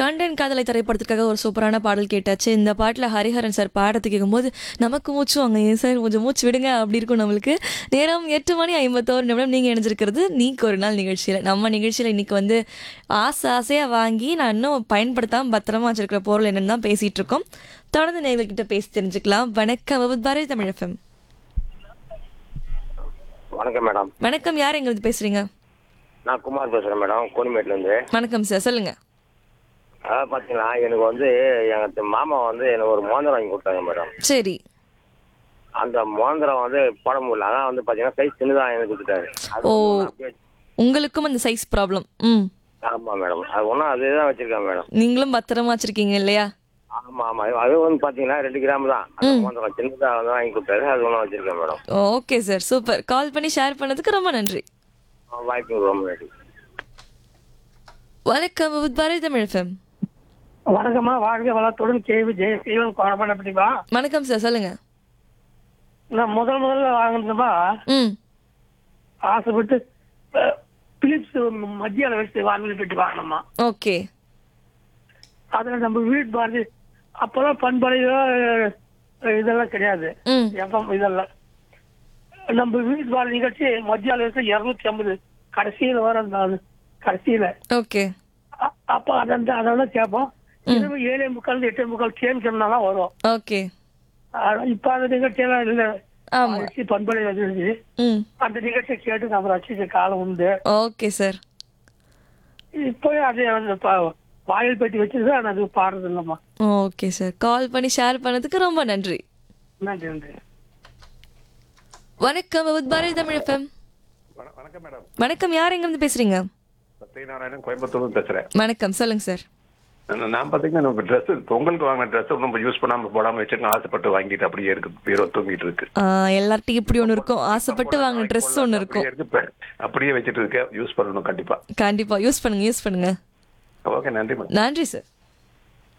கண்டன் காதலை திரைப்படத்திற்காக ஒரு சூப்பரான பாடல் கேட்டாச்சு இந்த பாட்டில் ஹரிஹரன் சார் பாடத்தை கேட்கும்போது நமக்கு மூச்சு வாங்க ஏன் சார் கொஞ்சம் மூச்சு விடுங்க அப்படி இருக்கும் நம்மளுக்கு நேரம் எட்டு மணி ஐம்பத்தோரு நிமிடம் நீங்கள் இணைஞ்சிருக்கிறது நீக்கு ஒரு நாள் நிகழ்ச்சியில் நம்ம நிகழ்ச்சியில் இன்னைக்கு வந்து ஆசை ஆசையாக வாங்கி நான் இன்னும் பயன்படுத்தாமல் பத்திரமா வச்சிருக்கிற பொருள் என்னன்னு தான் பேசிகிட்டு இருக்கோம் தொடர்ந்து நேர்கள்கிட்ட பேசி தெரிஞ்சுக்கலாம் வணக்கம் பாரதி தமிழ் எஃப்எம் வணக்கம் மேடம் வணக்கம் யார் எங்களுக்கு பேசுகிறீங்க நான் குமார் பேசுறேன் மேடம் கோனிமேட்லேருந்து வணக்கம் சார் சொல்லுங்கள் அதாவது பார்த்தீங்கன்னா எனக்கு வந்து எங்கள் மாமா வந்து எனக்கு ஒரு மோதிரம் வாங்கி கொடுத்தாங்க மேடம் சரி அந்த மோதிரம் வந்து போட முடியல அதான் வந்து பார்த்தீங்கன்னா சைஸ் சின்னதாக எனக்கு கொடுத்துட்டாரு அது ஓ. ஒண்ணும் அப்படியே- உங்களுக்கும் அந்த சைஸ் ப்ராப்ளம் ம் ஆமா மேடம் அது ஒன்றும் அதே தான் வச்சிருக்கேன் மேடம் நீங்களும் பத்திரமா வச்சிருக்கீங்க இல்லையா ஆமா ஆமா அது வந்து பார்த்தீங்கன்னா ரெண்டு கிராம் தான் அந்த மோதிரம் சின்னதாக வந்து வாங்கி கொடுத்தாரு அது ஒன்றும் வச்சிருக்கேன் madam okay sir super call பண்ணி ஷேர் பண்ணதுக்கு ரொம்ப நன்றி வாய்ப்பு ரொம்ப நன்றி வணக்கம் வித் பாரதி தமிழ் எஃப்எம் வணக்கம்மா வாழ்க வளத்துடன் கேவி ஜெயசீலன் குழம்பு எப்படிப்பா வணக்கம் சார் சொல்லுங்க நான் முதல் முதல்ல வாங்கினதுமா ம் ஆசைப்பட்டு அஹ், பிலிப்ஸ் மத்திய அளவு வாங்கி பெட்டி வாங்கினோம்மா ஓகே அதுல நம்ம வீட்டு பாரதி அப்பெல்லாம் பண்பலையோ அஹ், இதெல்லாம் கிடையாது ம் எஃப்எம் இதெல்லாம் நம்ம வீட்டு பாரதி நிகழ்ச்சி மத்திய அளவு இருநூத்தி ஐம்பது கடைசியில வர அந்த அது கடைசியில ஓகே அ- அப்ப அதான் அதெல்லாம் கேட்போம் இரவு ஏழே முக்கால் எட்டே முக்கால் கேம் சொன்னாலாம் வரும் ஓகே ஆனா, இப்ப அந்த நிகழ்ச்சியெல்லாம் இல்ல ஆமா அரிசி பண்பலை வந்துருச்சு ம் அந்த நிகழ்ச்சியை கேட்டு நம்ம ரசிச்ச காலம் உண்டு ஓகே சார் இப்போ அது அந்த ப- வாயில் பெட்டி வச்சிருக்கு ஆனா அது பாடுறது இல்லம்மா ஓகே சார் கால் பண்ணி ஷேர் பண்ணதுக்கு ரொம்ப நன்றி நன்றி நன்றி வணக்கம் வித் பாரதி தமிழ் எஃப்எம் வண- வணக்கம் மேடம் வணக்கம் யார் எங்கேருந்து பேசுறீங்க சத்யநாராயணன் கோயம்புத்தூர்ல பேசுறேன் வணக்கம் சொல்லுங்க சார் நான் நான் பாத்தீங்கன்னா நம்ம ட்ரெஸ் பொங்கலுக்கு வாங்கின ட்ரெஸ் நம்ம யூஸ் பண்ணாம போடாம வச்சிருக்கேன் ஆசைப்பட்டு வாங்கிட்டு அப்படியே இருக்கு பீரோ தூங்கிட்டு இருக்கு ஆ, எல்லார்ட்டையும் இப்படி ஒன்று இருக்கும் ஆசைப்பட்டு வாங்கின ட்ரெஸ் ஒன்று இருக்கும் அப்படியே இருக்கு இப்ப. அப்படியே வச்சிட்டு இருக்கேன் யூஸ் பண்ணணும் கண்டிப்பா கண்டிப்பா யூஸ் பண்ணுங்க யூஸ் பண்ணுங்க ஓகே நன்றி மேடம் நன்றி சார்